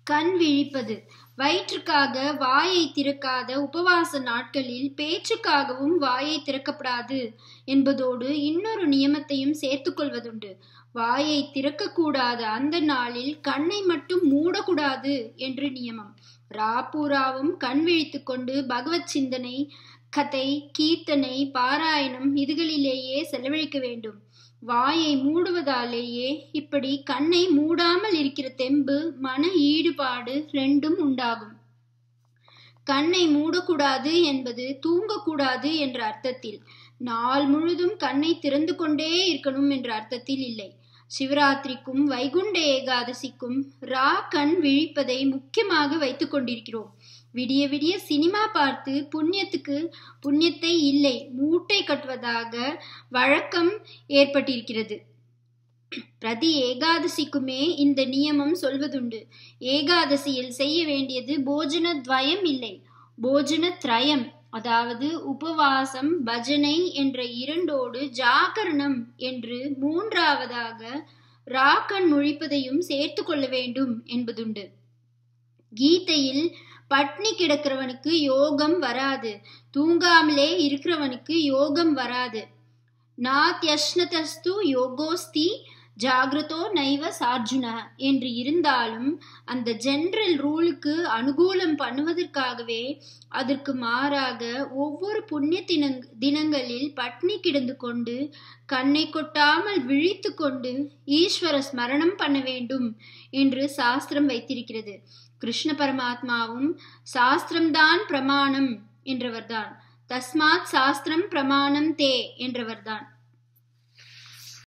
கண் விழிப்பது வயிற்றுக்காக வாயை திறக்காத உபவாச நாட்களில் பேச்சுக்காகவும் வாயை திறக்கப்படாது என்பதோடு இன்னொரு நியமத்தையும் சேர்த்துக்கொள்வதுண்டு வாயை திறக்கக்கூடாத அந்த நாளில் கண்ணை மட்டும் மூடக்கூடாது என்று நியமம் ராப்பூராவும் கண் விழித்து கொண்டு பகவத் சிந்தனை கதை கீர்த்தனை பாராயணம் இதுகளிலேயே செலவழிக்க வேண்டும் வாயை மூடுவதாலேயே இப்படி கண்ணை மூடாமல் இருக்கிற தெம்பு மன ஈடுபாடு ரெண்டும் உண்டாகும் கண்ணை மூடக்கூடாது என்பது தூங்கக்கூடாது என்ற அர்த்தத்தில் நாள் முழுதும் கண்ணை திறந்து கொண்டே இருக்கணும் என்ற அர்த்தத்தில் இல்லை சிவராத்திரிக்கும் வைகுண்ட ஏகாதசிக்கும் ரா கண் விழிப்பதை முக்கியமாக வைத்துக் கொண்டிருக்கிறோம் விடிய விடிய சினிமா பார்த்து புண்ணியத்துக்கு புண்ணியத்தை இல்லை மூட்டை கட்டுவதாக வழக்கம் ஏற்பட்டிருக்கிறது பிரதி ஏகாதசிக்குமே இந்த நியமம் சொல்வதுண்டு ஏகாதசியில் செய்ய வேண்டியது போஜன துவயம் இல்லை போஜன திரயம் அதாவது உபவாசம் பஜனை என்ற இரண்டோடு ஜாகரணம் என்று மூன்றாவதாக ராக்கன் முழிப்பதையும் சேர்த்து கொள்ள வேண்டும் என்பதுண்டு கீதையில் பட்னி கிடக்கிறவனுக்கு யோகம் வராது தூங்காமலே இருக்கிறவனுக்கு யோகம் வராது நாத்யஷ்ணதஸ்து யோகோஸ்தி ஜாகிரதோ நைவ சார்ஜுன என்று இருந்தாலும் அந்த ஜெனரல் ரூலுக்கு அனுகூலம் பண்ணுவதற்காகவே அதற்கு மாறாக ஒவ்வொரு புண்ணிய தினங் தினங்களில் பட்னி கிடந்து கொண்டு கண்ணை கொட்டாமல் விழித்து கொண்டு ஈஸ்வர ஸ்மரணம் பண்ண வேண்டும் என்று சாஸ்திரம் வைத்திருக்கிறது கிருஷ்ண பரமாத்மாவும் சாஸ்திரம்தான் பிரமாணம் என்றவர்தான் தஸ்மாத் சாஸ்திரம் பிரமாணம் தே என்றவர்தான்